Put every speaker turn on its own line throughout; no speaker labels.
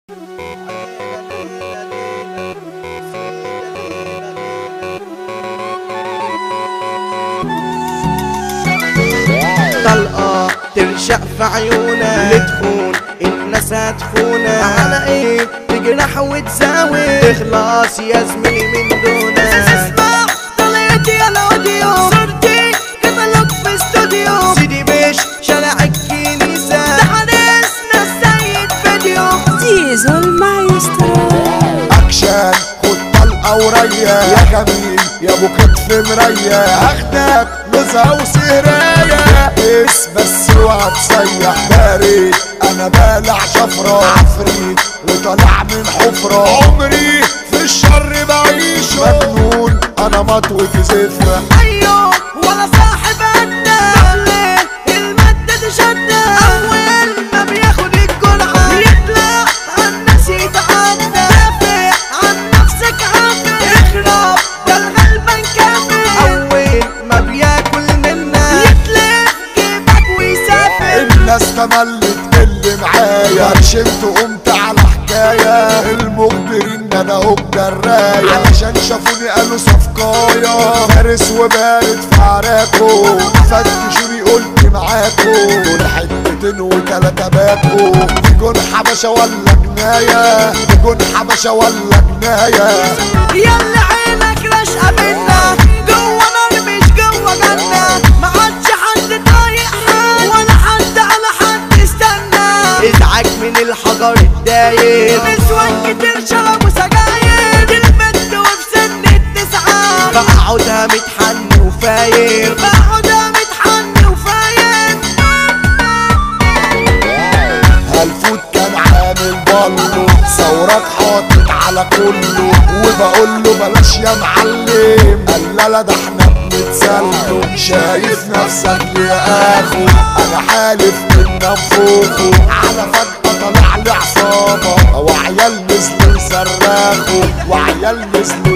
طلقة ترشق في عيونا لتخون الناس هتخونا على ايه تجرح وتزاوي تخلص يا زميلي من دونك
اسمع طلعتي يا الاوديو صورتي كتالوج في استوديو
سيدي بيش شارع الكنيسة
ده حارسنا السيد فيديو
زيزو المايسترو
اكشن خد طلقه وريا يا جميل يا ابو كتف مريا هاخدك نزهه وسهرايه قيس بس اوعى تسيح داري انا بالع شفره عفريت وطالع من حفره عمري في الشر بعيشه مجنون انا مطوة زفره
ايوه ولا صاحب عنا ليه المادة دي شدة اول ما بياخد الجرعة يطلع عالناس يتعدى دافع عن نفسك عافي اخرب ده الغلبان كافي
اول ما بياكل منا
يتلف جيبك ويسافر
الناس تملت اللي معايا رشمت وقمت على حكاية المخبرين انا هو الجراية علشان شافوني قالوا صفقايا فارس وبارد في عراكو فتشوني قلت معاكو دول حتتين وتلاتة باكو في جون حبشة ولا جناية في جون حبشة ولا جناية
يلا عينك راشقة منا جوه نار مش جوه جنة ما عادش حد طايق حد ولا حد على حد استنى
ازعج من الحجر الداير
نسوان كتير شربوا سجاير البنت وفي سن التسعة
بقعدها متحن وفاير
بقعدها متحن وفاير
هالفوت كان عامل بالو ثورك حاطط على كله وبقول له بلاش يا معلم قال لا لا ده احنا بنتسلم شايف نفسك يا اخو انا حالف ان انفوخه على فجأة طلع لي عصابة وعيال نزلوا يصرخوا وعيال نزلوا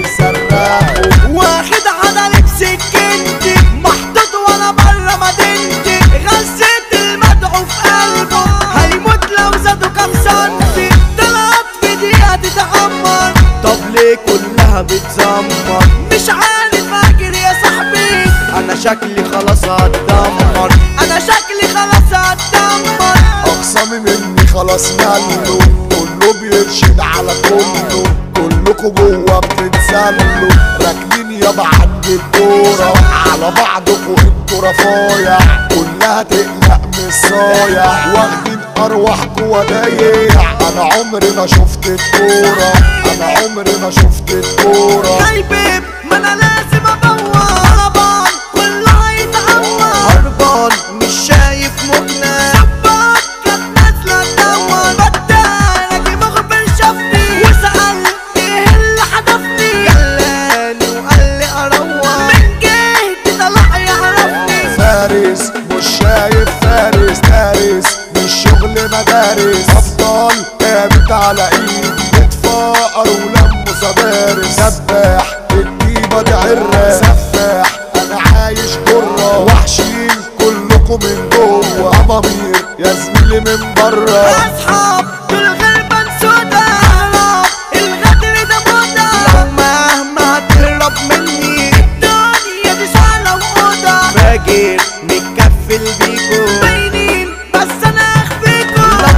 يصرخوا
واخد عضلي بسكنتي محطوط وانا بره مدينتي غزيت المدعو في قلبه هيموت لو زادوا كام سنتي طلعت في دقيقة تتعمر
طب ليه كلها بتزمر
مش عارف اجري يا صاحبي
انا شكلي خلاص هتدمر
انا شكلي خلاص هتدمر
اقسامي مني خلاص ماله كله بيرشد على كله كلكوا جوا بتتسلوا راكنين يابا عند الدورة على بعضكوا انتوا رفايع كلها تقلق من الصايع واخدين ارواحكوا ودايع انا عمري ما شفت الكورة انا عمري ما شفت الكورة
هيبب ما انا لازم ادور على بعض كله هيتعور
هربان مش شايف مقنع
شباك كانت نازلة تدور بدال اجي مخبر شافني وسأل ايه اللي حدفني
جلاني وقال لي اروح
من جهتي طلع يعرفني
فارس مش شايف فارس دارس مش شغل مدارس ابطال قامت على ايد اتفقر ولموا صدارس سباح الديبة دي عرة سفاح انا عايش جرة وحشين كلكم من جوه امامير يا زميلي من بره
اصحاب دول غلبان سودا اهرب الغدر ده موضة
لو مهما هتهرب مني
الدنيا دي شعلة وأوضة
فاجر متكفل بيكو
باينين بس انا اخفيكم
لو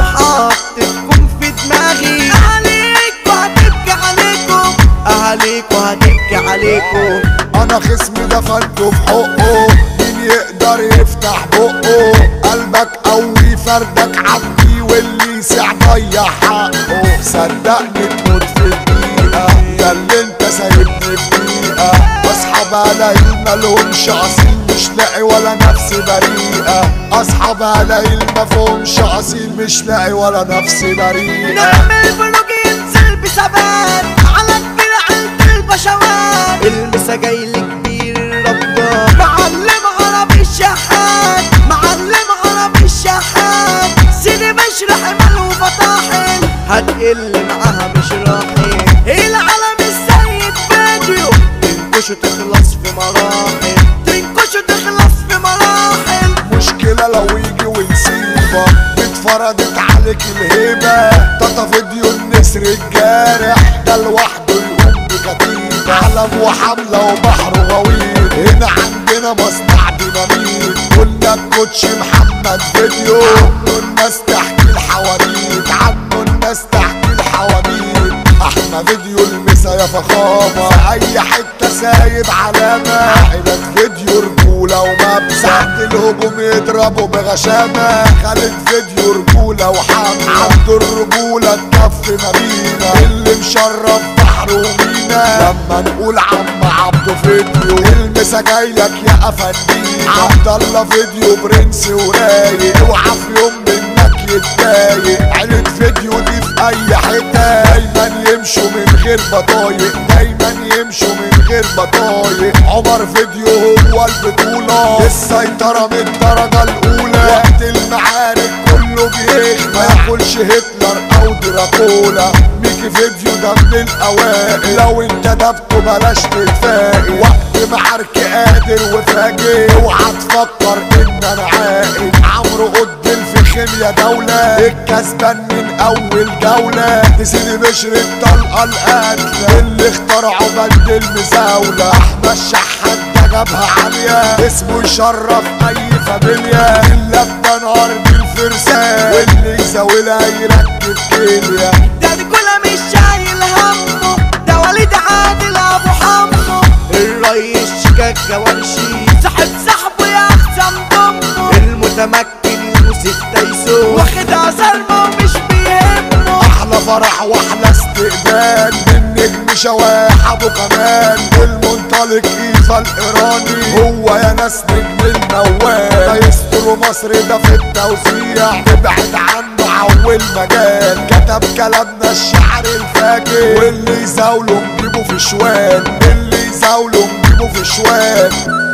حطيتكم في دماغي
عليك وهتبكي عليكم
اهاليكوا هتبكي عليكم
انا خصمي دفنته في حقه مين يقدر يفتح بقه قلبك قوي فردك عبدي واللي يسع ضيع حقه صدقني تموت في دقيقة ده اللي انت سايبني في دقيقة اصحاب قليل مالهمش اصيل مش لاقي ولا نفسي بريئة اصحاب قليل مفهومش اصيل مش لاقي ولا نفسي بريئة
نعمل بلوج ينزل بثبات على كبير عيلة البشوات
المسا جاي كبير ربنا
معلم عربي الشحات معلم عربي الشحات سيدي بشرح مال وفطاحل
هتقل معاها مش راحل
العالم السيد فيديو
تنكش تخلص في مراحل
تنكش وتخلص في مراحل
مشكلة لو يجي ونسيبك اتفرضت عليك الهيبة تاتا فيديو مصر الجارح ده لوحده يقوم بكتيبة علم وحملة وبحر غويط هنا عندنا مصنع ديناميت قلنا الكوتش محمد فيديو عنه الناس تحكي الحواديت عنه الناس تحكي الحواديت احنا فيديو المسا يا فخامة في اي حتة سايب علامة عائلة فيديو رجولة ومبسة ساعة الهجوم يضربوا بغشامة خالد فيديو رجولة وحملة عبد الرجولة الكف مارينا اللي مشرف بحر ومينا لما نقول عم عبده فيديو المسا جايلك يا افندينا عبد الله فيديو برنس ورايق اوعى في يوم منك يتضايق عيلة فيديو دي في اي حتة دايما يمشوا من غير بطايق دايما يمشوا من غير بطايق عمر فيديو هو البطولة السيطرة من الدرجة الاولى وقت المعارك كله بيغنى ما ياكلش هتلر او دراكولا ميكي فيديو ده من الاوائل لو انت دبته بلاش تتفائل وقت معارك قادر وفاجئ اوعى تفكر ان انا عاقل عمرو قدل في خيميا دولة الكسبان من اول جولة تسيني بشر الطلقة القاتلة اللي اخترعوا بند المزاولة احمد شحات ده جابها عالية اسمه يشرف اي فاميليا الا بتنهار بالفرسان واللي يزاولها يركب كيليا
ده كلها مش شايل همه ده وليد عادل ابو حمو
الريس شيكاكا ورشيد
صاحب صاحبه يا احسن ضمه
المتمكن يوسف تيسون
واخد عزرمه ومش بيهمه
احلى فرح واحلى استقبال من نجم شواح ابو كمال والمنطلق ايفا الايراني هو يا ناس نجم الموال مايسترو مصر ده في التوزيع ابعد عنه عول مجال كتب كلامنا الشعر الفاجر واللي يزاوله نجيبه في شوال اللي يزاوله نجيبه في شوال